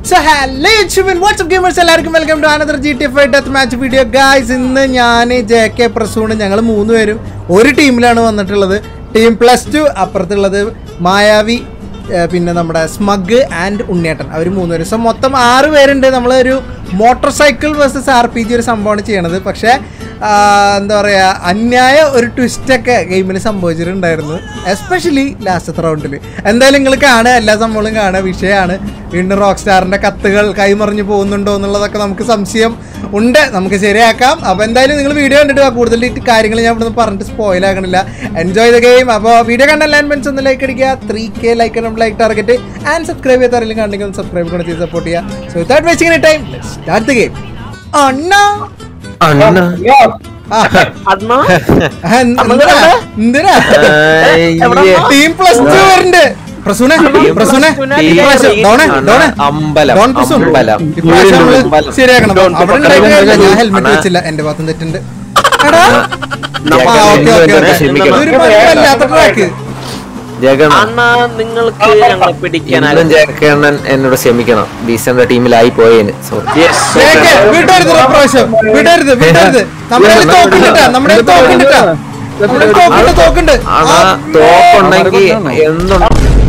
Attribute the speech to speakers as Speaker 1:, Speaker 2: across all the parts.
Speaker 1: So hello യുച്ചുവിൻ WhatsApp gamers എല്ലാവർക്കും welcome to another G T F death match video guys ഇന്ന് ഞാൻ J K പ്രസൂണ് ഞങ്ങൾ മൂന്ന് പേരും ഒരു ടീമിലാണ് വന്നിട്ടുള്ളത് ടീം പ്ലസ് ടു അപ്പുറത്തുള്ളത് മായാവി ഏർ പിന്നെ നമ്മുടെ സ്മഗ് ആൻഡ് ഉണ്ണിയേട്ടൻ അവർ മൂന്ന് പേരും സോ മൊത്തം ആറ് പേരുണ്ട് നമ്മളൊരു motorcycle versus R P G ഒരു സംഭവമാണ് ചെയ്യണത് പക്ഷേ ആ, എന്താ പറയുക അന്യായ ഒരു ട്വിസ്റ്റൊക്കെ ഗെയിമിൽ സംഭവിച്ചിട്ടുണ്ടായിരുന്നു എസ്പെഷ്യലി ലാസ്റ്റത്തെ റൗണ്ടിൽ എന്തായാലും നിങ്ങൾ കാണുക എല്ലാ സംഭവങ്ങളും കാണുക വിഷയമാണ് വീണ്ടും റോക്ക് സ്റ്റാറിൻ്റെ കത്തുകൾ കൈമറിഞ്ഞു പോകുന്നുണ്ടോ എന്നുള്ളതൊക്കെ നമുക്ക് സംശയം ഉണ്ട് നമുക്ക് ശരിയാക്കാം അപ്പോൾ എന്തായാലും നിങ്ങൾ വീഡിയോ കണ്ടിട്ട് വാ. കൂടുതൽ ഈ കാര്യങ്ങൾ ഞാൻ ഇവിടുന്ന് പറഞ്ഞിട്ട് സ്പോയിൽ ആകണില്ല എൻജോയ് ദ ഗെയിം അപ്പോൾ വീഡിയോ കണ്ട ലാൻഡ്മെൻസ് ഒന്ന് ലൈക്ക് അടിക്കുക ത്രീ കെ ലൈക്ക് നമ്മൾ ലൈക്ക് ടാർഗറ്റ് ആൻഡ് സബ്സ്ക്രൈബ് ചെയ്ത് ആരെങ്കിലും കണ്ടെങ്കിൽ ഒന്ന് സബ്സ്ക്രൈബ് കൂടെ ചെയ്ത് സപ്പോർട്ട് ചെയ്യുക so without wasting time start the game അണ്ണാ
Speaker 2: അണ്ണ
Speaker 1: ആ,
Speaker 3: അണ്ണാ
Speaker 1: ആ, എന്തിനാ എന്തിനാ ടീം പ്ലസ് ടു വരുന്നുണ്ട് പ്രസൂനെ പ്രസൂനെ ഇപ്രാവശ്യം ഡോണെ ഡോണെ
Speaker 2: അമ്പലം
Speaker 1: ഡോൺ പ്രസൂൺ
Speaker 2: അമ്പലം
Speaker 1: ഇപ്രാവശ്യം നമ്മള്
Speaker 2: അമ്പലം.
Speaker 1: ശരിയാക്കണം
Speaker 2: ഡോൺ
Speaker 1: അവിടെ
Speaker 2: പ്രസൂൺ.
Speaker 1: ഉണ്ടായിട്ട് ഞാൻ ഹെൽമെറ്റ്
Speaker 2: അണ്ണാ.
Speaker 1: വെച്ചില്ല എന്റെ ഭാഗത്തും തെറ്റുണ്ട് എടാ
Speaker 2: ജഗൻ
Speaker 1: ആ, ഓക്കേ, ഓക്കേ,
Speaker 2: എന്നോട്
Speaker 1: ഓക്കേ.
Speaker 2: ക്ഷമിക്കണം.
Speaker 1: ഇതൊരു മലയാളമല്ലാത്ത ട്രാക്ക്
Speaker 2: ജഗൻ
Speaker 3: അണ്ണാ നിങ്ങൾക്ക് ഞങ്ങളെ പിടിക്കാൻ
Speaker 2: ഇന്നും ജഗണ്ണൻ എന്നോട് ക്ഷമിക്കണം ഡീസന്റെ ടീമിലായി പോയേന് സോറി
Speaker 1: കേക്ക്, വിടരുത് ഒരു പ്രാവശ്യം വിടരുത് വിടരുത് നമ്മുടെ കയ്യിൽ തോക്കുണ്ടിട്ടാ നമ്മുടെ കയ്യിൽ തോക്കുണ്ടിട്ടാ നമ്മുടെ കയ്യിൽ തോക്കുണ്ട് തോക്കുണ്ട്
Speaker 2: അണ തോക്കുണ്ടെങ്കിൽ എന്തുണ്ട്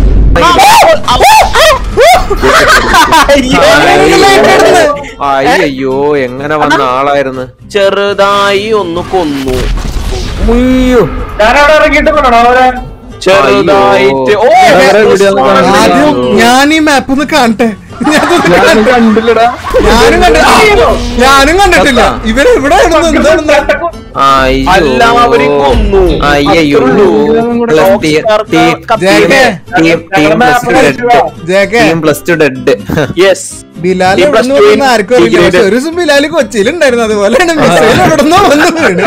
Speaker 2: അയ്യോ എങ്ങനെ വന്ന ആളായിരുന്നു
Speaker 3: ചെറുതായി ഒന്ന് കൊന്നു
Speaker 2: ഉയ്യോ.
Speaker 3: ചെറുതായിട്ട് ഓ
Speaker 1: ആദ്യം ഞാൻ ഈ മാപ്പ് ഒന്ന് കാണട്ടെ ഞാനൊന്ന് കാണട്ടെ. ഞാനും കണ്ടിട്ടില്ല ഞാനും കണ്ടിട്ടില്ല ഇവര് ഇവിടെ ഇടുന്നു എന്താണെന്ന്
Speaker 2: അയ്യോ.
Speaker 3: എല്ലാവരും കൊന്നു.
Speaker 2: അയ്യോ പ്ലസ് ടീം
Speaker 1: ജയകെ.
Speaker 2: ടീം പ്ലസ് ടു ഡെഡ്
Speaker 1: ജേക്കെ
Speaker 2: team plus two dead
Speaker 3: yes
Speaker 1: Bilal
Speaker 3: ഈ
Speaker 1: എവിടുന്ന്
Speaker 3: plus two
Speaker 1: വന്നെന്ന് ആർക്കും അറിയില്ല
Speaker 3: degree
Speaker 1: പക്ഷെ ഒരു ദിവസം ബിലാൽ കൊച്ചിയിലുണ്ടായിരുന്നു അതുപോലെയാണ് മിസൈൽ എവിടുന്നോ വന്ന് വീണ്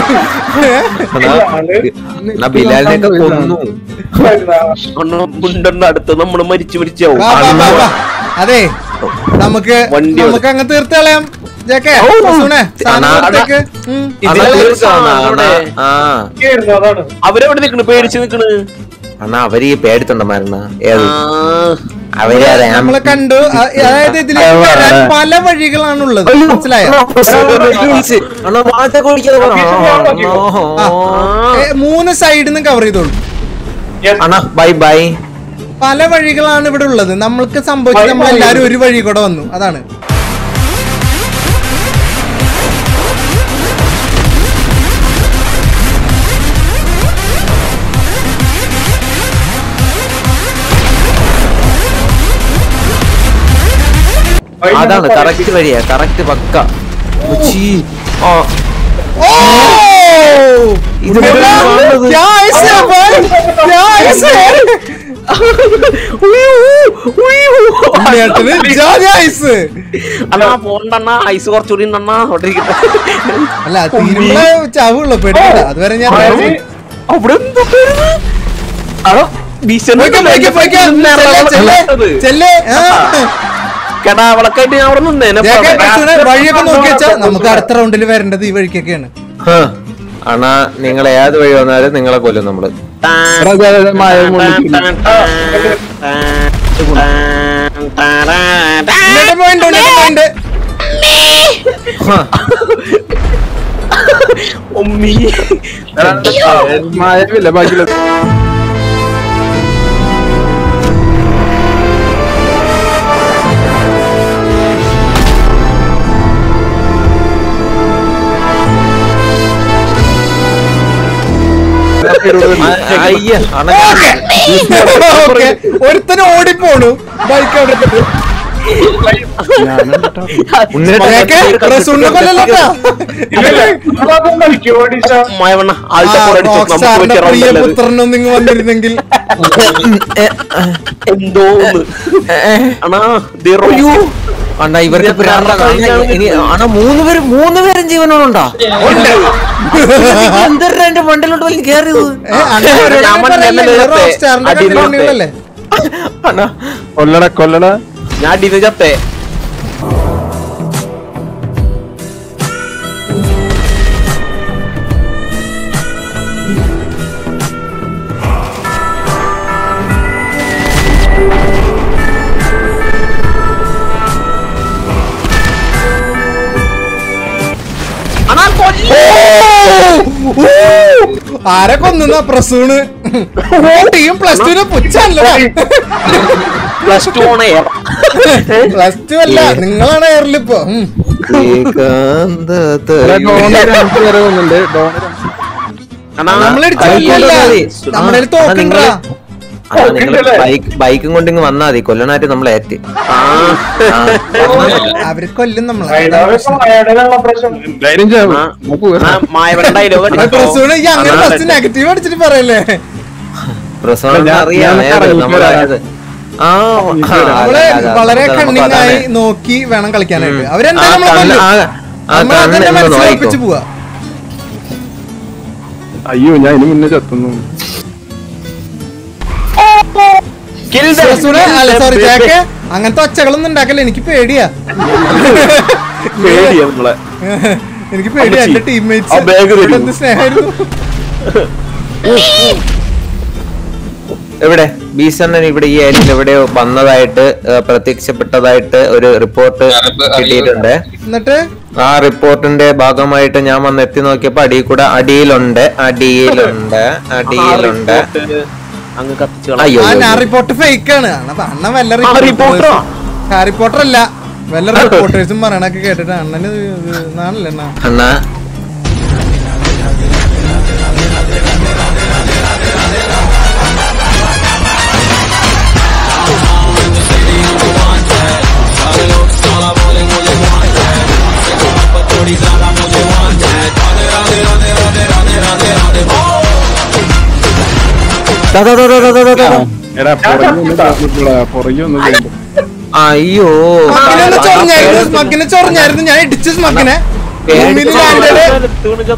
Speaker 2: എന്നാ ബിലാലിനെയൊക്കെ കൊന്നു
Speaker 3: അണ്ണ മുണ്ടെണ്ണ അടുത്ത് നമ്മള് മരിച്ചു മരിച്ചാവും
Speaker 1: വാ, വാ, വാ, വാ. അതെ നമുക്ക്
Speaker 3: വണ്ടി
Speaker 1: നമുക്ക് അങ്ങ് തീർത്ത് കളയാം ജേക്കെ സുണേ സാധനം
Speaker 2: അണ-
Speaker 1: കൊടുത്തേക്ക്. ഉം.
Speaker 2: അണ്ണാ
Speaker 3: ഇതിലെ
Speaker 2: തീർക്കാണ്
Speaker 3: സാധനം
Speaker 2: അണ്ണാ ആ
Speaker 3: അവരെവിടെ നിക്കണ് പേടിച്ച് നിക്കണ്
Speaker 2: അണ്ണാ അവര് ഈ പേടിത്തുണ്ടമായിരുന്ന ഏത്
Speaker 3: ആ,
Speaker 2: അവര് അതെ
Speaker 1: നമ്മളെ കണ്ടു അ- അതായത് ഇതിൽ വരാൻ പല വഴികളാണുള്ളത് മനസ്സിലായോ
Speaker 2: അണ്ണാ വാച്ച കുടിക്കാതെ
Speaker 1: ആ. ഏ, മൂന്ന് സൈഡിൽ നിന്ന് കവർ ചെയ്തോളൂ
Speaker 2: അണ്ണാ ബൈ ബൈ
Speaker 1: പല വഴികളാണ് ഇവിടെ ഉള്ളത് നമ്മൾക്ക് സംഭവിച്ചത് നമ്മൾ എല്ലാരും ഒരു വഴി കൂടെ വന്നു അതാണ്
Speaker 2: അതാണ് കറക്റ്റ് വഴിയാ കറക്റ്റ് പക്ക ഉച്ചി. ആ,
Speaker 1: ഓ!
Speaker 2: ഇത്
Speaker 1: क्या
Speaker 2: വന്നത്?
Speaker 1: क्या ऐसे है भाई? क्या ऐसे है? ഉണ്ണിയേട്ടന് ജാതി ഐസ്.
Speaker 3: അണ്ണാ പോണ്ടണ്ണ ഐസ് കുറച്ചുകൂടി ഉണ്ടണ്ണാ അവിടെ ഇരിക്കട്ടെ
Speaker 1: അല്ല തീരുമ്പളേ ചാവുള്ളൂ പേടിക്കണ്ട അതുവരെ ഞാൻ
Speaker 3: അവിടെ എന്തുണ്ടായിരുന്നു? അടോ, ഭീഷണി
Speaker 1: പോയിക്കോ, പോയിക്കോ, പോയിക്കോ. ചെല്ല്, ചെല്ല്, ചെല്ല്. ആ.
Speaker 3: കെടാവളക്കായിട്ട് ഞാൻ അവിടെ നിന്നേനെ
Speaker 1: ജേക്കെ, പ്രസൂനെ, വഴിയൊക്കെ നോക്കി വെച്ചാ നമുക്ക് അടുത്ത റൗണ്ടിൽ വരേണ്ടത് ഈ വഴിക്കൊക്കെയാണ്
Speaker 2: ഹ. അണ്ണാ നിങ്ങൾ ഏത് വഴി വന്നാലും നിങ്ങളെ കൊല്ലും നമ്മള്
Speaker 1: ഉണ്ണിയേട്ടൻ പോയിണ്ട്, ഉണ്ണിയേട്ടൻ പോയിണ്ട്.
Speaker 2: ഹ.
Speaker 3: ഉമ്മി
Speaker 4: മായവില്ല ബാക്കിയുള്ള
Speaker 2: ആ, അയ്യ അണ്ണാ
Speaker 1: ഓക്കേ. ഓക്കേ. ഒരുത്തന് ഓടിപ്പോണു ബൈക്ക് അവിടെ ഇട്ടിട്ട്. ജേക്കെ, പ്രസൂണിനെ കൊല്ലല്ലോട്ടാ.
Speaker 3: മയവണ്ണ ആദ്യത്തെ
Speaker 1: ആ,
Speaker 3: കൂടെ അടിച്ചു
Speaker 1: റോക്ക്
Speaker 3: നമുക്ക്
Speaker 1: സ്റ്റാറിന്റെ
Speaker 3: പറ്റിയ
Speaker 1: പ്രിയ
Speaker 3: റൗണ്ടല്ലത്
Speaker 1: പുത്രനൊന്നും ഇങ്ങ് വന്നിരുന്നെങ്കിൽ
Speaker 3: എന്തോ അണ്ണാ ദി
Speaker 2: അയ്യോ
Speaker 3: റോക്ക്
Speaker 2: അണ്ണാ ഇവർക്ക് പ്രാന്താണ്. അണ്ണാ, ഇനി അണ്ണാ മൂന്ന് പേര് മൂന്ന് പേരും ജീവനോടുണ്ടോ എന്തൊരു എന്റെ മണ്ടലോട്ട് വലിയ കേറിയത്
Speaker 1: ഏ, അങ്ങനെ ഒരു
Speaker 3: ഞാൻ
Speaker 1: ഇടം പറയല്ലേ,
Speaker 3: മണ്ണിൽ
Speaker 1: ഇത് റോക്ക് സ്റ്റാറിന്റെ
Speaker 3: അടിയിൽ
Speaker 1: കണ്ടുകൊണ്ടുള്ളതല്ലേ?
Speaker 2: അണ്ണാ
Speaker 4: കൊല്ലട കൊല്ലട
Speaker 3: ഞാൻ അടിന്ന് ചത്തേ
Speaker 1: ഊ, ആരെ കൊന്നുന്ന പ്രസൂണ് ടീം പ്ലസ് ടുന് പുച്ഛല്ലോ
Speaker 3: പ്ലസ് ടു ആണ് എയർ
Speaker 1: പ്ലസ് ടു അല്ല നിങ്ങളാണ് എയറിലിപ്പോ ഉം. നമ്മള് ഇടിച്ചിട്ടില്ല നമ്മുടെ കയ്യില് തോക്കുണ്ടാ
Speaker 2: ബൈക്കും കൊണ്ട് ഇങ്ങ് വന്നാ മതി കൊല്ലനായിട്ട് നമ്മൾ ഏറ്റ്
Speaker 1: അവര് കൊല്ലും നമ്മളെ
Speaker 4: ധൈര്യം ചെയ്യാം നമുക്ക് പോകാം.
Speaker 3: മായവൻ ഡയലോഗ്
Speaker 1: പ്രസൂണ് ഈ അങ്ങനെ ഫസ്റ്റ് നെഗറ്റീവ് അടിച്ചിട്ട് പറയല്ലേ
Speaker 2: പ്രസവം
Speaker 4: ഞാൻ-
Speaker 2: അറിയാം
Speaker 4: ഞാൻ
Speaker 2: ഏത്
Speaker 4: അറിയാം.
Speaker 2: നമ്മളെ ഏത്? ആ
Speaker 1: നമ്മള് വളരെ കണ്ണിങ്ങായി നോക്കി വേണം കളിക്കാനായിട്ട് അവരെന്തായാലും നമ്മളെ കൊല്ലും. നമ്മൾ അതന്നെ മനസ്സിലാക്കിച്ച് പോവാ
Speaker 4: അയ്യോ ഞാൻ ഇനി മുന്നേ ചത്തുന്നു
Speaker 1: പ്രസൂണ് അല്ല സോറി ജാക്ക് അങ്ങനത്തെ ഒച്ചകളൊന്നും ഉണ്ടാക്കല്ല എനിക്ക് പേടിയാ
Speaker 3: പേടിയാ നമ്മളെ
Speaker 1: എനിക്ക് പേടിയാ എന്റെ
Speaker 3: ആ
Speaker 1: ടീംമേറ്റ്സ്
Speaker 3: bag തരൂ.
Speaker 1: എന്ത് സ്നേഹമായിരുന്നു
Speaker 2: എവിടെ ബീസണ്ണൻ ഇവിടെ ഈ ഏരിയയിൽ എവിടെയോ വന്നതായിട്ട് ഏ, പ്രത്യക്ഷപ്പെട്ടതായിട്ട് ഒരു റിപ്പോർട്ട് കിട്ടിയിട്ടുണ്ട്
Speaker 1: എന്നിട്ട്
Speaker 2: ആ റിപ്പോർട്ടിന്റെ ഭാഗമായിട്ട് ഞാൻ വന്ന് എത്തി നോക്കിയപ്പോ അടിയിൽ കൂടെ അടിയിലുണ്ട് അടിയിലുണ്ട് അടിയിലുണ്ട്
Speaker 3: അങ്ങ് കത്തിച്ചു
Speaker 2: അയ്യോ
Speaker 1: ആ ഞാൻ റിപ്പോർട്ട് ഫേക്ക് ആണ് അണ്ണ- അണ്ണൻ വല്ല
Speaker 3: ആ, reporter ആ?
Speaker 1: ഹാരി പോട്ടർ അല്ല വല്ല റിപ്പോർട്ടേഴ്സും പറയണൊക്കെ കേട്ടിട്ട് അണ്ണന് നാണല്ലേ അണ്ണ
Speaker 2: അണ്ണാ ദാ, ദാ, ദാ, ദാ, ദാ, ദാ, ദാ.
Speaker 4: എടാ പുറകെ ഒന്ന് ചത്തിട്ടുള്ളതാ, പുറകെ ഒന്ന് ചെയ്യണ്ട.
Speaker 2: അയ്യോ
Speaker 1: മക്കിനെ ഒന്ന് ചൊറിഞ്ഞായിരുന്നു മക്കിനെ ചൊറിഞ്ഞായിരുന്നു ഞാൻ ഇടിച്ചു മക്കിനെ ഭൂമിയിൽ ലാൻഡഡ്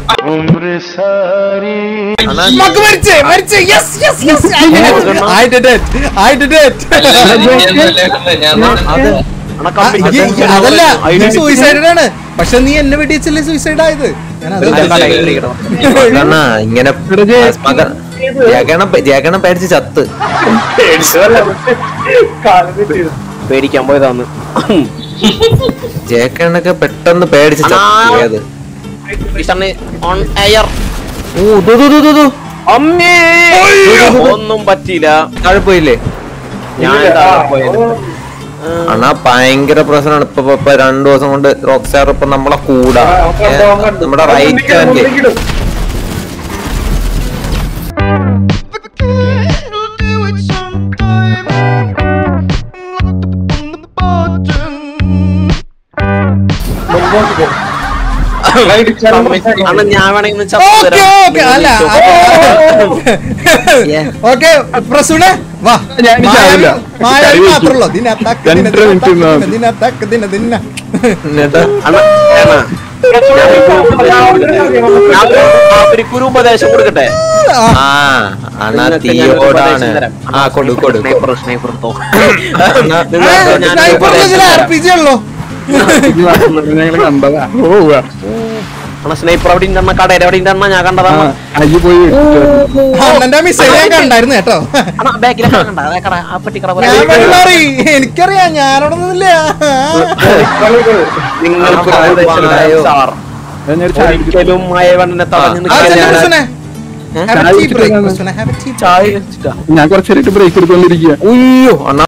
Speaker 1: മക്ക് മരിച്ചേ മരിച്ചേ yes yes yes I did it I did it അതല്ല നീ സൂയിസൈഡ് ആണ് പക്ഷെ നീ എന്നെ വെടിച്ചല്ലേ സൂയിസൈഡ് ആയത് ഞാൻ അത്
Speaker 2: അണ്ണാ ഇങ്ങനെ മകൻ ജഗണം ജഗണം പേടിച്ച് ചത്ത്
Speaker 3: പേടിക്കാൻ പോയതാന്ന്
Speaker 2: ജേക്കണ്ണൊക്കെ പെട്ടെന്ന് പേടിച്ച് ചത്ത് ഏത്
Speaker 3: ഓൺ എയർ
Speaker 2: ഓ ദു, ദു, ദു, ദു, ദു.
Speaker 3: അമ്മേ ഒന്നും പറ്റിയില്ല
Speaker 2: താഴെ പോയില്ലേ
Speaker 3: ഞാൻ താഴെ പോയത്
Speaker 2: അണ്ണാ ഭയങ്കര പ്രശ്നമാണ് ഇപ്പൊ ഇപ്പൊ- ഇപ്പൊ രണ്ടു ദിവസം കൊണ്ട് റോക്ക് സ്റ്റാർ ഇപ്പൊ നമ്മളെ കൂടാ ഏ, നമ്മുടെ റൈറ്റ് ഹാൻഡ്
Speaker 3: അന്ന് ഞാൻ വേണമെങ്കിൽ ഒന്ന് ചത്തു
Speaker 1: ഓക്കെ
Speaker 3: തരാം.
Speaker 1: ഓക്കെ അല്ല ഓക്കെ പ്രസൂണ് വാ
Speaker 4: ഞാൻ ഇനി ചാവില്ല.
Speaker 1: മായാവി
Speaker 4: കറി വെക്കും.
Speaker 1: മാത്രമല്ലോ ദിനത്തക്ക് ദിന
Speaker 4: രണ്ടര മിനിറ്റ് ഇരുന്നാ മതി.
Speaker 1: ദിനത്തക്ക് ദിന ദിന
Speaker 2: എന്നിട്ട്
Speaker 3: അണ്ണാ, അണ്ണാ, ഞാൻ അവർക്കൊരു ഉപദേശം കൊടുക്കട്ടെ
Speaker 2: ആ അണ്ണാ തീയോടാണ് ആ കൊടു കൊടു
Speaker 3: സ്നൈപ്പർ സ്നൈപ്പർ തോ
Speaker 2: അണ്ണാ,
Speaker 3: ഞാൻ
Speaker 1: ആർ പി ജി ഉള്ളോ
Speaker 4: ഞങ്ങള് കണ്ടതാ ഓ ഉവ്വ.
Speaker 3: അണ്ണാ സ്നൈപ്പർ അവിടെ ഉണ്ടെന്ന കടയിൽ അവിടെ ഉണ്ടെന്ന ഞാൻ
Speaker 4: ആ,
Speaker 3: കണ്ടതാണ്
Speaker 4: അയ്യ പോയി ഇട്ടു.
Speaker 1: അണ്ണന്റെ മിസ്സൈൽ ഞാൻ കണ്ടായിരുന്നു കേട്ടോ
Speaker 3: അണ്ണാ ബാക്കിലൊക്കെ കണ്ട അതേ കട ആ പെട്ടിക്കട പോലെ
Speaker 1: ഞാൻ വഴി മാറി എനിക്കറിയാം ഞാനവിടെ നിന്നില്ല
Speaker 3: നിങ്ങൾക്ക്
Speaker 2: ആ,
Speaker 3: ഉപദേശം
Speaker 2: ആയോ?
Speaker 3: സാർ
Speaker 4: ഞാൻ ഒരു ചായ കുടിച്ചു.
Speaker 3: ഒരിക്കലും മയവണ്ണനെ തടഞ്ഞു
Speaker 1: ആ, ചെല്ലു
Speaker 3: നിൽക്കാൻ
Speaker 1: പ്രസൂനെ. Have a
Speaker 4: ചായ
Speaker 1: tea break,
Speaker 4: കുടിച്ചിട്ടാണ്.
Speaker 1: പ്രസൂനെ, have a tea break.
Speaker 3: ചായ വെച്ചിട്ടാ
Speaker 4: ഞാൻ കുറച്ചേരായിട്ട് ബ്രേക്ക് എടുത്തോണ്ടിരിക്കുക
Speaker 2: ഉയ്യോ അണ്ണാ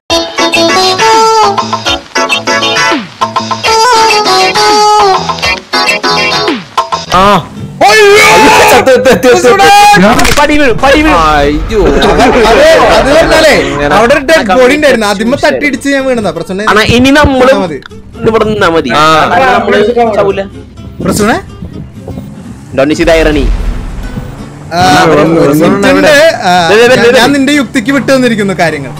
Speaker 2: ആ ചത്ത്, ചത്ത്, ചത്ത്, ചത്ത്.
Speaker 3: പടി വീഴും പടി വീഴും
Speaker 2: അയ്യോ
Speaker 1: അത് അത് പറഞ്ഞാലേ
Speaker 2: ഇങ്ങനെ.
Speaker 1: അവിടെ ഒരു ഡെഡ് ബോഡി ഉണ്ടായിരുന്നു അതിമ്മ തട്ടിയിടിച്ച് ഞാൻ വീണതാ പ്രസൂനെ
Speaker 3: അണ്ണാ ഇനി നമ്മള്
Speaker 1: മതി.
Speaker 3: ഇവിടെ നിന്നാ മതി
Speaker 2: ആ.
Speaker 3: അല്ലാതെ നമ്മള് ചാവൂല
Speaker 1: പ്രസൂനെ
Speaker 3: ഡോണിസി ഡയറണി
Speaker 1: ആ, ഒരു
Speaker 4: വന്നു,
Speaker 1: ഒരു
Speaker 4: വന്നു.
Speaker 1: minute ഉണ്ട്. ആ,
Speaker 3: ദേ, ദേ, ദേ,
Speaker 1: ഞാൻ-
Speaker 3: ദേ.
Speaker 1: ഞാൻ നിന്റെ യുക്തിക്ക് വിട്ടു തന്നിരിക്കുന്നു കാര്യങ്ങൾ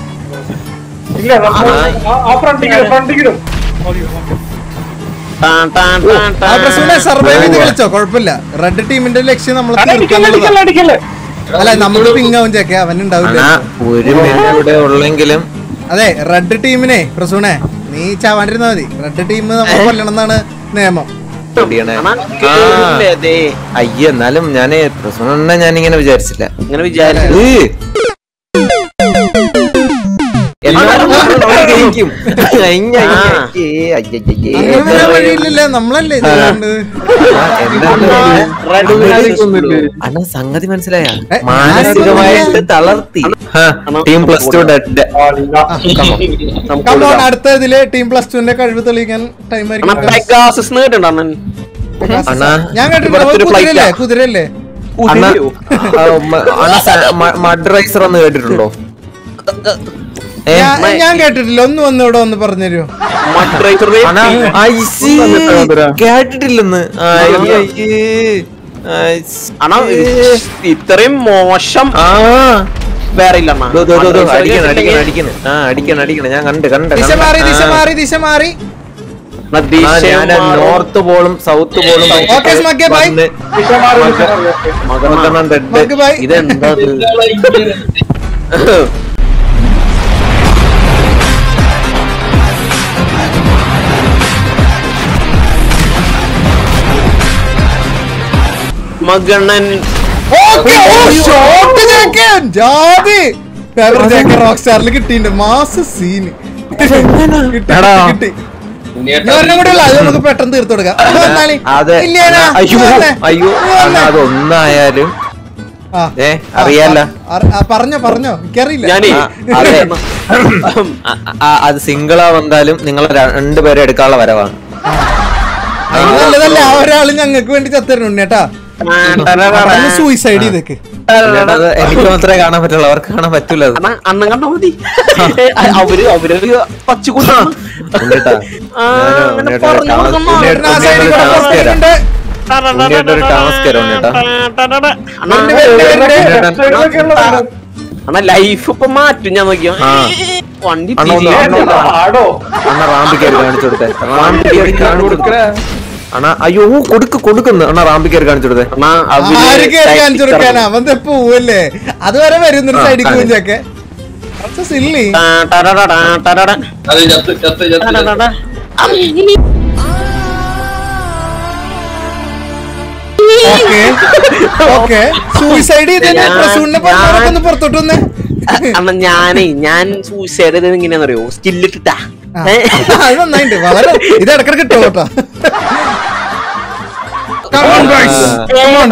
Speaker 3: ടാൻ ടാൻ ടാൻ
Speaker 1: ആ പ്രസൂനെ
Speaker 3: ടാൻ
Speaker 1: സർവൈവ് ചെയ്ത് കളിച്ചോ കുഴപ്പമില്ല റെഡ് ടീമിന്റെ ലക്ഷ്യം നമ്മൾ അല്ല നമുക്ക് പിങ്ങാവും ചേക്കെ അവൻ ഉണ്ടാവില്ല
Speaker 2: അണ്ണാ ഒരു മിനിറ്റ് ഇവിടെ ഉള്ളെങ്കിലും
Speaker 1: അതെ റെഡ് ടീമിനെ പ്രസൂനെ നീ ചാവാണ്ടിരുന്നാ മതി റെഡ് ടീം നമ്മൾ കൊല്ലണം എന്നാണ് നിയമം
Speaker 2: പൊടിയണേ.
Speaker 3: അണ്ണാ,
Speaker 2: ആ,
Speaker 3: കേറില്ലേ ദേ?
Speaker 2: അയ്യ എന്നാലും ഞാന് പ്രശ്നം ഞാൻ ഇങ്ങനെ വിചാരിച്ചില്ല
Speaker 3: ഇങ്ങനെ വിചാരിച്ചു
Speaker 2: ഏ, എന്നാലും നമ്മൾ ജയിക്കും. അയ്യ, അയ്യ,
Speaker 3: ആ.
Speaker 2: അയ്യേ, അയ്യ, അയ്യേ.
Speaker 1: അങ്ങനെ വരാൻ വഴിയില്ലല്ലോ നമ്മളല്ലേ ചെയ്യേണ്ടത്
Speaker 2: ആ, എന്താണ് അണ്ണാ സംഗതി മനസ്സിലായ
Speaker 1: ഏ,
Speaker 2: മാനസികമായിട്ട് തളർത്തി team plus two dead
Speaker 1: come on അടുത്ത ഇതില് ടീം പ്ലസ് ടുവിന്റെ കഴിവ് തെളിയിക്കാൻ ടൈം ആയിരിക്കും
Speaker 3: പെഗാസസ് കേട്ടിട്ടുണ്ടോ അണ്ണൻ
Speaker 2: അണ്ണാ,
Speaker 1: ഞാൻ കേട്ടിട്ടുണ്ട്
Speaker 3: ഇവിടുത്തെ ഒരു
Speaker 1: കുതിരല്ലേ
Speaker 3: flight ആ.
Speaker 1: കുതിരല്ലേ
Speaker 2: അണ്ണാ
Speaker 3: കുതിരയോ?
Speaker 2: മഡ് റൈസർ എന്ന് കേട്ടിട്ടുണ്ടോ ഏ
Speaker 1: ഞാൻ ഞാൻ കേട്ടിട്ടില്ല ഒന്ന് വന്ന് ഇവിടെ ഒന്ന് പറഞ്ഞുതരുമോ
Speaker 3: മഡ് റൈസർ ദേ
Speaker 2: അണ്ണാ ഐസി കേട്ടിട്ടില്ലെന്ന് അയ്യ, അയ്യേ. ഐസ്.
Speaker 3: അണ്ണാ ഇത്രയും മോശം
Speaker 2: ആ
Speaker 3: വേറെ ഇല്ല അണ്ണാ
Speaker 2: ദോ, ദോ, ദോ, ദോ,
Speaker 3: Mud Racer
Speaker 2: അടിക്കണം അടിക്കണം
Speaker 3: കേട്ടിട്ടുണ്ടെങ്കിൽ
Speaker 2: അടിക്കണം ആ അടിക്കണം അടിക്കണം ഞാൻ കണ്ട് കണ്ട്
Speaker 1: ദിശ
Speaker 2: കണ്ട്.
Speaker 1: മാറി ദിശ
Speaker 2: ആ.
Speaker 1: മാറി ദിശ മാറി
Speaker 3: അണ്ണാ,
Speaker 2: ആ,
Speaker 3: ദിശ
Speaker 2: ഞാൻ
Speaker 3: മാറും.
Speaker 2: നോർത്ത് പോളും സൗത്ത് പോളും
Speaker 1: ഓക്കേ, സ്മഗ്ഗേ, ബൈ.
Speaker 2: വന്ന് മകനെണ്ണം dead.
Speaker 1: Smug bye.
Speaker 2: ഇതെന്താ ഇത്?
Speaker 3: മകണ്ണൻ
Speaker 1: ഓക്കേ, ഓ, shot ജാക്കൻ. ജാതി ഫേവർ ജാക്കൻ റോക്ക് സ്റ്റാറിൽ കിട്ടിയിട്ടുണ്ട് മാസ് സീന് കിട്ടി
Speaker 4: എടാ.
Speaker 1: കിട്ടി ഇനി ഒരെണ്ണം കൂടെ ഉള്ളു അത് നമുക്ക് പെട്ടെന്ന് തീർത്തു കൊടുക്കാം ഇത് വന്നാല്.
Speaker 2: അതെ
Speaker 1: ഇല്ലേനാ?
Speaker 2: അയ്യോ
Speaker 1: ഇത് വന്നേ.
Speaker 2: അയ്യോ
Speaker 1: ഇത് വന്നേ.
Speaker 2: അത് ഒന്നായാലും
Speaker 1: ആ.
Speaker 2: ഏ അറിയാല
Speaker 1: ആ, ആ, പറഞ്ഞോ പറഞ്ഞോ എനിക്കറിയില്ല
Speaker 3: ഞാനേ
Speaker 2: ആ, അതെ ആ, ആ, അത് സിംഗിളാ വന്നാലും നിങ്ങൾ രണ്ടുപേരെ എടുക്കാനുള്ള വരവാണ്
Speaker 1: അത് നല്ലതല്ല ആ ഒരാള് ഞങ്ങൾക്ക് വേണ്ടി ചത്തരുന്നു കേട്ടാ സൂയിസൈഡ് ചെയ്തേക്ക്
Speaker 2: അല്ലാണ്ട് അത് എനിക്ക് മാത്രമേ കാണാൻ പറ്റുള്ളൂ അവർക്ക് കാണാൻ പറ്റൂല അത്
Speaker 3: അണ്ണാ അണ്ണൻ കണ്ടാ മതി അവര് അവര് പച്ചു കൊടുക്കണം
Speaker 2: ഉണ്ണിയേട്ടാ,
Speaker 3: ആ,
Speaker 2: ഞാന്
Speaker 3: അങ്ങനെ
Speaker 2: ഉണ്ണിയേട്ടാ ഒരു
Speaker 3: പറഞ്ഞു
Speaker 2: task-
Speaker 3: കൊടുക്കണം.
Speaker 2: ഉണ്ണിയേട്ടാ-
Speaker 1: ആ
Speaker 2: ഉണ്ണിയേട്ടാ
Speaker 1: സൈഡിൽ
Speaker 2: ഒരു
Speaker 1: കൂടെ
Speaker 2: task തരാം.
Speaker 1: പുറത്തേക്കുണ്ട്.
Speaker 2: ഉണ്ണിയേട്ടാ ഒരു task തരാം, ഉണ്ണിയേട്ടാ.
Speaker 3: അണ്ണാ,
Speaker 2: ഉണ്ണിയേട്ടാ,
Speaker 3: അണ്ണാ ലൈഫ് ഇപ്പൊ മാറ്റും ഞാൻ നോക്കിയോ
Speaker 2: ആ.
Speaker 3: വണ്ടി
Speaker 2: അണ്ണാ, ഒന്ന്
Speaker 3: തിരിയാൻ
Speaker 2: അണ്ണാ, അണ്ണാ റാമ്പി കയറി കാണിച്ചു കൊടുത്തേ റാമ്പി കയറി കാണിച്ചു കൊടുത്തേ അണ്ണാ അയ്യോ കൊടുക്ക് കൊടുക്കുന്നു അണ്ണാ റാമ്പി കയറി കാണിച്ചു കൊടുത്തേ
Speaker 3: അണ്ണാ അവര്
Speaker 1: ആര് കയറി കാണിച്ചു കൊടുക്കാനാ
Speaker 3: ടൈറ്റിൽ
Speaker 1: അവൻ ദേ പോവല്ലേ അതുവരെ വരുന്നൊരു
Speaker 2: ആ,
Speaker 1: സൈഡിൽ
Speaker 2: കാണിച്ചു.
Speaker 1: കൂഞ്ചൊക്കെ സില്ലി
Speaker 3: ടാ, ടടട, ടാ, ടടട.
Speaker 5: അത് ചത്ത് ചത്ത് ചത്ത് ചത്ത്.
Speaker 3: ടടട.
Speaker 1: ഓക്കെ ഓക്കെ സൂയിസൈഡ് ചെയ്തതിന്
Speaker 3: ഞാൻ-
Speaker 1: പ്രസൂണിനെ
Speaker 3: ഞാൻ-
Speaker 1: ഒന്ന് പുറത്തോട്ട് വന്ന്
Speaker 3: അണ്ണാ ഞാനേ ഞാൻ സൂസൈഡ് ചെയ്തത് എങ്ങനെയാണെന്നറിയോ സ്കില്ലിട്ടിട്ടാ
Speaker 1: ആ, അത് നന്നായിണ്ട് വളരെ ഇത് ഇടക്കിടക്ക് കിട്ടും കേട്ടോ Come on, guys. Come on.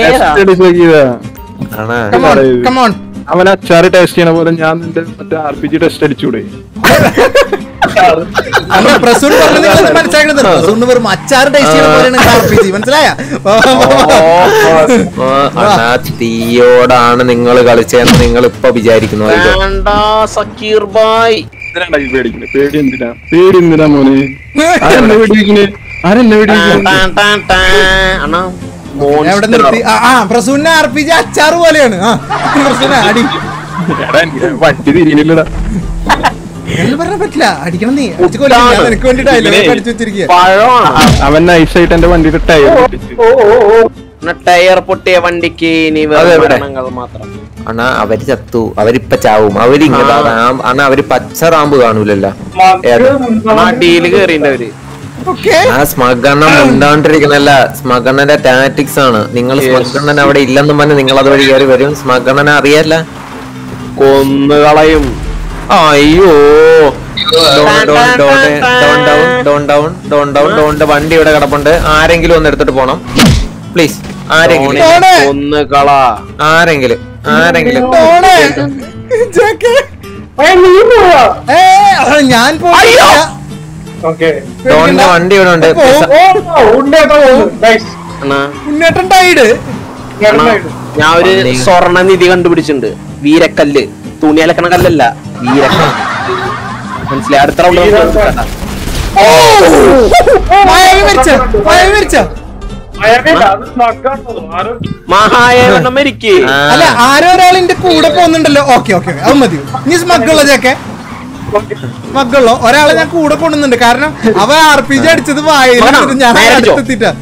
Speaker 2: ആണാ
Speaker 1: Come on. Come on.
Speaker 4: അവൻ അച്ചാറ് ടേസ്റ്റ് ചെയ്യണ പോലെ ഞാൻ നിന്റെ മറ്റേ ആർ പി ജി ടെസ്റ്റ് അടിച്ചൂടെ
Speaker 1: അന്ന് പ്രസൂൺ പറഞ്ഞത് നിങ്ങൾ മനസ്സിലാക്കണത് പ്രസൂണിന് വെറും അച്ചാർ ടേസ്റ്റ് ചെയ്യുന്ന പോലെയാണ് ആർ പി ജി മനസ്സിലായ
Speaker 2: ഓ, അണ്ണാ തീയോടാണ് നിങ്ങൾ കളിച്ചതെന്ന് നിങ്ങൾ ഇപ്പൊ വിചാരിക്കുന്നു ആയിക്കോ.
Speaker 3: വേണ്ട സക്കീർ ബായ്
Speaker 4: എന്തിനാ ഈ പേടിക്കണേ പേടി എന്തിനാ പേടി എന്തിനാ മോനെ ആരെന്നെ വെടിവെക്കണേ ആരെന്നെ
Speaker 3: ടാ,
Speaker 4: വെടിവെക്കണേ
Speaker 3: ടാ, ടാ, ടാ. അണ്ണാ
Speaker 1: എവിടെ നിർത്തി ആ, ആ പ്രസൂണിന്റെ ആർ പി ജി അച്ചാർ പോലെയാണ് ആ പ്രസൂന അടി
Speaker 4: എടാ, എനിക്ക് വണ്ടി തിരിയണില്ലടാ
Speaker 1: എന്ന് പറഞ്ഞാൽ പറ്റില്ല അടിക്കണം നീ അടിച്ച് കൊല്ലും. ഞാൻ നിനക്ക് വേണ്ടി ഡയലോഗ് അടിച്ചു വെച്ചിരിക്കുക
Speaker 3: പഴമാണ്
Speaker 4: അവൻ നൈസായിട്ട് എന്റെ വണ്ടിയുടെ ടയർ പൊട്ടിച്ച്
Speaker 3: അണ്ണാ, ടയർ പൊട്ടിയ വണ്ടിക്ക് ഇനി
Speaker 2: അതെ,
Speaker 3: വെറും
Speaker 2: ഇവിടെ.
Speaker 3: മരണങ്ങൾ മാത്രം
Speaker 2: അണ്ണാ അവര് ചത്തു അവരിപ്പ ചാവും അവരിങ്ങനെ അണ്ണാ അവര് പച്ച റാമ്പ് കാണൂലല്ലോ ഏതാ?
Speaker 3: മടിയില് കേറിണ്ടവര്
Speaker 1: ഓക്കെ
Speaker 2: ആ സ്മഗണ്ണൻ ഉണ്ടാണ്ടിരിക്കണല്ല സ്മഗണ്ണന്റെ ടാറ്റിക്സ് ആണ് നിങ്ങൾ സ്മഗണ്ണൻ അവിടെ ഇല്ലെന്നും പറഞ്ഞ് നിങ്ങൾ അതുവഴി കയറി വരും സ്മഗണ്ണനെ അറിയാല്ല
Speaker 3: കൊന്നു കളയും
Speaker 2: അയ്യോ Don Don Don Don down Don down Don down ഡോണിന്റെ വണ്ടി ഇവിടെ കിടപ്പുണ്ട് ആരെങ്കിലും ഒന്ന് എടുത്തിട്ട് പോണം പ്ലീസ് ആരെങ്കിലും
Speaker 1: ഡോണേ.
Speaker 3: കൊന്നു കള
Speaker 2: ആരെങ്കിലും ആരെങ്കിലും
Speaker 1: ഡോണേ. ജാക്ക്. ഏ, ആ, ഞാൻ പോയില്ല.
Speaker 2: ഡോണിന്റെ വണ്ടി ഇവിടെ ഉണ്ട്
Speaker 1: പോവും.
Speaker 3: അണ്ണാ
Speaker 1: ഉണ്ണേട്ടൻ ടൈഡ്
Speaker 3: അണ്ണാ, ഞാൻ ഒരു
Speaker 2: പന്നി.
Speaker 3: സ്വർണ്ണ നിധി കണ്ടുപിടിച്ചിട്ടുണ്ട് വീരക്കല്ല് തുണി അലക്കണ കല്ലല്ല വീരക്കല്ല് മനസ്സിലായി അടുത്ത റൗണ്ട്
Speaker 1: മായാവി മരിച്ച മായാവി മരിച്ച
Speaker 3: മഹായവണ്ണം മരിക്കേ
Speaker 2: ആ,
Speaker 1: അല്ല ആരോ ഒരാൾ എന്റെ കൂടെ പോകുന്നുണ്ടല്ലോ ഓക്കെ ഓക്കെ അത് മതി നീ സ്മഗ്ഗുള്ള ചേക്കെ സ്മഗ്ഗുള്ളോ ഒരാളെ ഞാൻ കൂടെ കൊണ്ടുന്നുണ്ട് കാരണം അവ ആർ പി ജി അടിച്ചത് വായിൽ
Speaker 3: ആണോ?
Speaker 1: ഇരുന്നിട്ട് ഞാൻ
Speaker 3: നേരെ അടിച്ചോ?
Speaker 1: അടുത്തെത്തിട്ടാ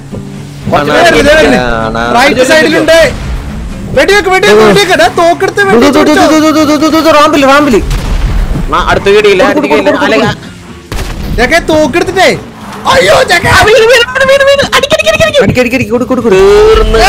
Speaker 2: ആണോ?
Speaker 1: റൈറ്റ് സൈഡിലുണ്ട് വെടിവെക്ക് വെടിവെക്ക് വെടിവെക്ക് ദാ തോക്കെടുത്ത്
Speaker 2: ദു, ദു, ദു, ദു,
Speaker 1: വെടിവെക്ക്
Speaker 2: ദു, ദു, ദു, ദു, ദു, ദു, റാമ്പില് റാമ്പില്
Speaker 3: അണ്ണാ, അടുത്ത കിടിയില്ല അടുത്ത കിടിയില്ല അല്ല
Speaker 1: ചേക്കെ തോക്കെടുത്തിട്ടേ അയ്യോ ചെക്ക
Speaker 2: അടിക്കടിക്കടി കൊടു കൊടു കൊടു
Speaker 3: തീർന്ന്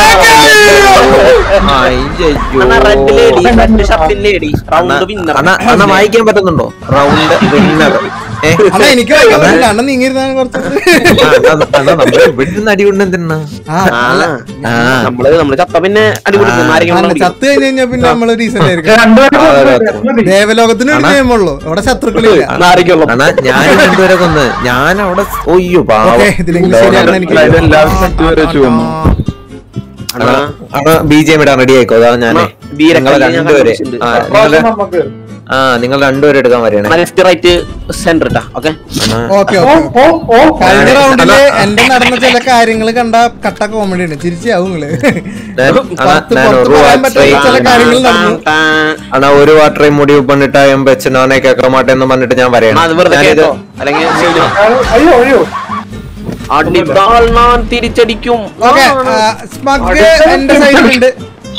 Speaker 3: അണ്ണാ റെഡ് ലേഡി റെഡ് ഷർട്ടിൻ ലേഡി റൗണ്ട് വിന്നർ
Speaker 2: അണ്ണ അണ്ണ വായിക്കാൻ പറ്റുന്നുണ്ടോ റൗണ്ട് വിന്നർ ഏ
Speaker 1: അണ്ണാ എനിക്ക് വായിക്കാൻ പറ്റില്ല അണ്ണൻ നീങ്ങിരുന്നാണ് കുറച്ച്
Speaker 2: അണ്ണ നമ്മള് ഇവിടുന്ന് അടി കൊണ്ട് എന്തിനാ
Speaker 1: ആ അല്ല
Speaker 2: ആ
Speaker 3: നമ്മള് നമ്മള് ചത്ത പിന്നെ അടിപൊളി
Speaker 2: ആ,
Speaker 3: ആരെങ്കിലും
Speaker 1: അല്ല, ചത്ത് കഴിഞ്ഞ് കഴിഞ്ഞാ പിന്നെ നമ്മള് റീസെന്റ് ആയിരിക്കും
Speaker 4: രണ്ടുപേരും
Speaker 1: ദേവലോകത്തിന് ഒരു
Speaker 2: അണ്ണാ.
Speaker 1: നിയമമുള്ളൂ അവിടെ ശത്രുക്കളില്ല
Speaker 3: ആരെങ്കിലും
Speaker 2: അണ്ണാ ഞാൻ രണ്ടുപേരെ കൊന്ന് ഞാൻ അവിടെ ഒയ്യോ പാവം
Speaker 1: ഓക്കെ ഇതിലെങ്കിലും ശരിയാണെന്ന് എനിക്ക്
Speaker 4: എല്ലാവരും സെറ്റ് വരെ വെച്ച് വന്നു
Speaker 2: അണ്ണാ അണ്ണാ ബി ജെ എം ഇടാൻ റെഡി ആയിക്കോ അതാ ഞാനേ
Speaker 3: അണ്ണാ, വീരക്കല്ല്
Speaker 2: നിങ്ങളെ
Speaker 3: ഞാൻ
Speaker 2: രണ്ടുപേരെ
Speaker 3: കണ്ടുപിടിച്ചിട്ടുണ്ട്.
Speaker 2: ആ നിങ്ങളെ ആ നിങ്ങൾ രണ്ടുപേരെ എടുക്കാൻ വരണേ
Speaker 3: ലെഫ്റ്റ് റൈറ്റ് സെന്റർ ഇട്ടാ ഓക്കെ
Speaker 2: അണ്ണാ
Speaker 1: ഓക്കെ ഓക്കെ കഴിഞ്ഞ റൗണ്ടില്
Speaker 2: അണ്ണാ.
Speaker 1: എന്റെ നടന്ന ചില കാര്യങ്ങൾ കണ്ട കട്ട കോമഡി ഉണ്ട് ചിരിച്ചാവും നിങ്ങള്
Speaker 2: ഞാൻ- അണ്ണാ
Speaker 1: പത്ത്
Speaker 2: ഞാൻ
Speaker 1: പുറത്ത്
Speaker 2: ഒരു
Speaker 1: പറയാൻ പറ്റാത്ത ചില
Speaker 2: വാട്ടറേ
Speaker 1: കാര്യങ്ങൾ നടന്നു
Speaker 2: അണ്ണാ ഒരു വാട്ടറേ മുടി പണിട്ടാ എം വെച്ചനോനെ കേക്കമാട്ടെ എന്ന് പറഞ്ഞിട്ട് ഞാൻ പറയണം
Speaker 3: അത് വെറുതെ
Speaker 2: ഞാനിത്
Speaker 3: കേട്ടോ അല്ലെങ്കിൽ ശരി.
Speaker 4: അയ്യോ അയ്യോ
Speaker 3: അടിതാൽ ഞാൻ തിരിച്ചടിക്കും
Speaker 1: ഓക്കെ സ്മഗ് എന്റെ സൈഡിലുണ്ട്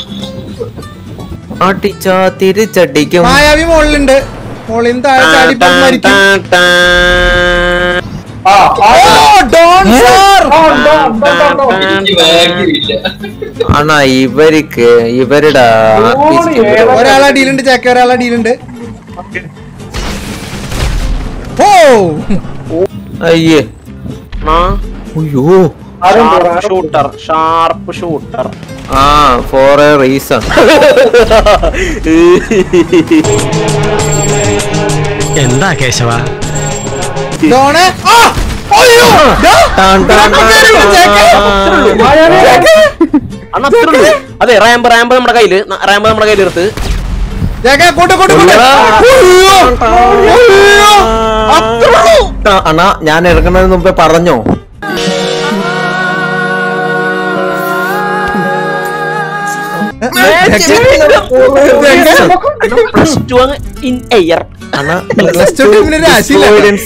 Speaker 2: അടിച്ചാ തിരിച്ചടിക്കും
Speaker 1: മായാവി മുകളിലുണ്ട് മുകളിൽ നിന്ന് താഴെ ചാടി ഇപ്പൊ മരിക്കും ഓ ഡോൺ സാർ
Speaker 5: എനിക്ക് ബാക്കിയില്ല
Speaker 2: അണ്ണാ ഇവർക്ക് ഇവരുടെ
Speaker 1: ഒരാൾ അടിയിലുണ്ട് ചാക്ക ഒരാൾ അടിയിലുണ്ട് ഓ
Speaker 2: അയ്യേ അയ്യോ
Speaker 3: ഷൂട്ടർ ഷാർപ്പ് ഷൂട്ടർ
Speaker 2: ആ ഫോർ എ റീസൺ
Speaker 6: എന്താ കേശവ
Speaker 1: ഡോണ് ആ അയ്യോ ദാ, ഇതൊക്കെ കേറിയോ, ചാക്ക? ചാക്ക?
Speaker 3: അണ്ണാ അത്രേ ഉള്ളൂ. അതെ റാമ്പ് റാമ്പ് നമ്മുടെ കയ്യില് ന- റാമ്പ് നമ്മുടെ കയ്യിൽ എടുത്ത്
Speaker 1: ചാക്ക, കൂട്ട്, കൂട്ട്, കൂട്ട്. അയ്യോ, അയ്യോ, അത്രേ ഉള്ളൂ.
Speaker 2: അണ്ണാ ഞാൻ ഇറങ്ങുന്നതിന് മുമ്പേ പറഞ്ഞോ
Speaker 3: പ്ലസ് ടു ഇൻ എയർ
Speaker 2: അണ്ണാ
Speaker 1: Plus two team ന് രാശിയില്ല.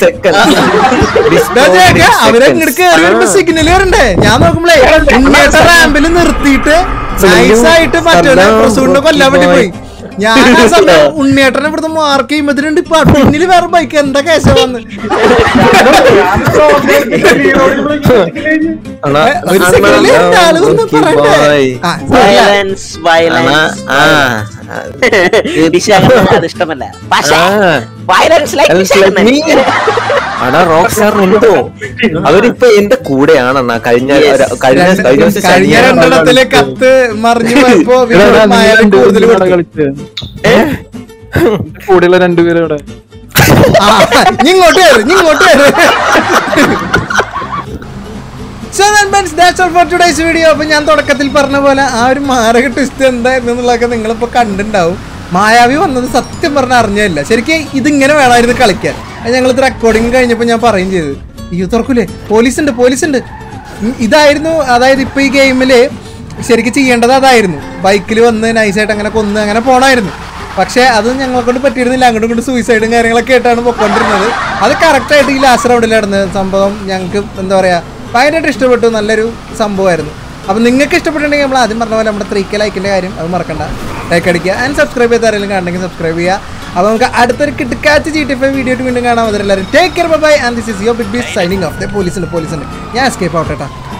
Speaker 1: ദാ ചാക്ക, അവരെ ഇങ്ങോട്ട് കേറി വരുമ്പോ സിഗ്നൽ വരണ്ടേ ഞാൻ നോക്കുമ്പോഴേ ഉണ്ണിയേട്ട റാമ്പിൽ നിർത്തിയിട്ട് നൈസായിട്ട് മറ്റൊരു പ്രസൂണിനെ കൊല്ലാൻ വേണ്ടി പോയി ഞാൻ ആ സമയം ഉണ്ണിയേട്ടനെ ഇവിടുന്ന് മാർക്ക് ചെയ്യുമ്പോഴത്തേനുണ്ട് ഇപ്പൊ പിന്നില് വേറെ ബൈക്ക് എന്താ കേശ വന്ന്
Speaker 2: അണ്ണാ
Speaker 1: ഒരു സെക്കൻഡില് ആള് വന്ന് പറയണ്ടേ ആ,
Speaker 3: വയലൻസ് വയലൻസ്
Speaker 2: ആ
Speaker 3: അത് ഇഷ്ടമല്ല പക്ഷേ
Speaker 2: ആ.
Speaker 3: വയലൻസ്
Speaker 2: അടാ റോക്ക് സ്റ്റാർ ഉണ്ടോ അവരിപ്പൊ എന്റെ കൂടെയാണ് അണ്ണാ കഴിഞ്ഞ ഒരു- കഴിഞ്ഞ
Speaker 1: രണ്ട്-
Speaker 2: കഴിഞ്ഞ ദിവസം
Speaker 1: കഴിഞ്ഞ
Speaker 2: ശനിയാഴ്ച
Speaker 1: രണ്ടെണ്ണത്തില് കത്ത് മറിഞ്ഞു പോയപ്പോ വിനോദ് മായാവി കൂടുതൽ കൊടുത്തു.
Speaker 4: കളിച്ച് കൂടെയുള്ള രണ്ടുപേരും ഇവിടെ
Speaker 1: ആ, ഇനി ഇങ്ങോട്ട് കയറി ഇനി ഇങ്ങോട്ട് കയറി So then friends, that's all for today's video. അപ്പൊ ഞാൻ തുടക്കത്തിൽ പറഞ്ഞ പോലെ ആ ഒരു മാരക ട്വിസ്റ്റ് എന്തായിരുന്നു എന്നുള്ളതൊക്കെ നിങ്ങളിപ്പോ കണ്ടിട്ടുണ്ടാവും മായാവി വന്നത് സത്യം പറഞ്ഞാൽ അറിഞ്ഞില്ല ശരിക്കും ഇതിങ്ങനെ വേണമായിരുന്നു കളിക്കാൻ അത് ഞങ്ങൾ ഇത് റെക്കോർഡിങ് കഴിഞ്ഞപ്പോൾ ഞാൻ പറയും ചെയ്തു അയ്യോ തുറക്കൂലേ പോലീസ് ഉണ്ട് പോലീസ് ഉണ്ട് ഉം, ഇതായിരുന്നു അതായത് ഇപ്പൊ ഈ ഗെയിമില് ശരിക്കും ചെയ്യേണ്ടത് അതായിരുന്നു ബൈക്കിൽ വന്ന് നൈസായിട്ട് അങ്ങനെ കൊന്ന് അങ്ങനെ പോണായിരുന്നു പക്ഷേ അത് ഞങ്ങളെ കൊണ്ട് പറ്റിയിരുന്നില്ല അങ്ങോട്ടും ഇങ്ങോട്ടും സൂയിസൈഡും കാര്യങ്ങളൊക്കെ ആയിട്ടാണ് പൊയ്ക്കൊണ്ടിരുന്നത് അത് കറക്റ്റായിട്ട് ഈ ലാസ്റ്റ് റൗണ്ടിലായിരുന്നു സംഭവം ഞങ്ങൾക്ക് എന്താ പറയുക ഭയങ്കരമായിട്ട് ഇഷ്ടപ്പെട്ടു നല്ലൊരു സംഭവമായിരുന്നു അപ്പം നിങ്ങൾക്ക് ഇഷ്ടപ്പെട്ടിട്ടുണ്ടെങ്കിൽ നമ്മൾ ആദ്യം പറഞ്ഞ പോലെ നമ്മുടെ ത്രീക്ക് ലൈക്കിൻ്റെ കാര്യം അത് മറക്കണ്ട ലൈക്ക് അടിക്കുക ആൻഡ് സബ്സ്ക്രൈബ് ചെയ്ത് ആരെങ്കിലും കാണണമെങ്കിൽ സബ്സ്ക്രൈബ് ചെയ്യുക അപ്പോൾ നമുക്ക് അടുത്തൊരു കിടക്കാച്ച് ജി ടി ഫൈവ് വീഡിയോ ആയിട്ട് വീണ്ടും കാണാം അതിലെല്ലാവരും take care bye and this is yo big bees signing off the പോലീസുണ്ട് പോലീസുണ്ട് ഞാൻ എസ്കേപ്പ് ആവട്ടെ